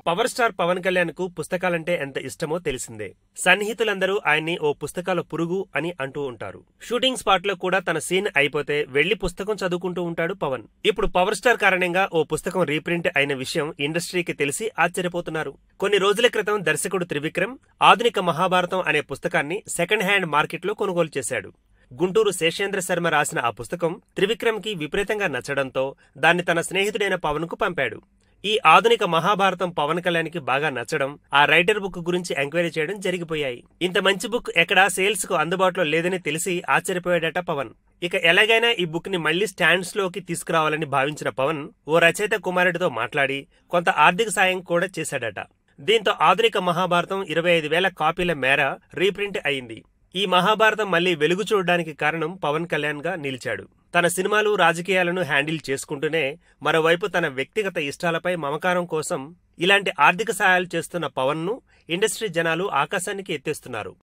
power star Pawan Kalyan కు పుస్తకాలంటే ఎంత ఇష్టమో తెలిసిందే సన్నిహితులందరూ ఆయన్ని ఓ పుస్తకాల పురుగు అని అంటూ ఉంటారు షూటింగ్ స్పాట్ లో కూడా తన సీన్ అయిపోతే వెళ్లి పుస్తకం చదువుకుంటూ ఉంటాడు పవన్ ఇప్పుడు పవర్ స్టార్ కారణంగా ఓ పుస్తకం రీప్రింట్ అయిన విషయం ఇండస్ట్రీకి తెలిసి ఆశ్చర్యపోతున్నారు కొన్ని రోజుల క్రితం దర్శకుడు త్రివిక్రమ్ ఆధునిక మహాభారతం అనే పుస్తకాన్ని సెకండ్ హ్యాండ్ మార్కెట్లో కొనుగోలు చేశాడు గుంటూరు శేషేంద్ర శర్మ రాసిన ఆ పుస్తకం త్రివిక్రమ్ కి విపరీతంగా నచ్చడంతో దాన్ని తన స్నేహితుడైన పవన్ కు పంపాడు ఈ ఆధునిక మహాభారతం పవన్ కళ్యాణ్ కి బాగా నచ్చడం ఆ రైటర్ బుక్ గురించి ఎంక్వైరీ చేయడం జరిగిపోయాయి ఇంత మంచి బుక్ ఎక్కడా సేల్స్ కు అందుబాటులో లేదని తెలిసి ఆశ్చర్యపోయాడట పవన్ ఇక ఎలాగైనా ఈ బుక్ ని మళ్లీ స్టాండ్స్ లోకి తీసుకురావాలని భావించిన పవన్ ఓ రచయిత కుమారుడితో మాట్లాడి కొంత ఆర్థిక సాయం కూడా చేశాడట దీంతో ఆధునిక మహాభారతం ఇరవై ఐదు వేల కాపీల మేర రీప్రింట్ అయింది ఈ మహాభారతం మళ్లీ వెలుగు చూడడానికి కారణం పవన్ కళ్యాణ్ గా నిలిచాడు తన సినిమాలు రాజకీయాలను హ్యాండిల్ చేసుకుంటూనే మరోవైపు తన వ్యక్తిగత ఇష్టాలపై మమకారం కోసం ఇలాంటి ఆర్థిక సహాయాలు చేస్తున్న పవన్ ను ఇండస్ట్రీ జనాలు ఆకాశానికి ఎత్తేస్తున్నారు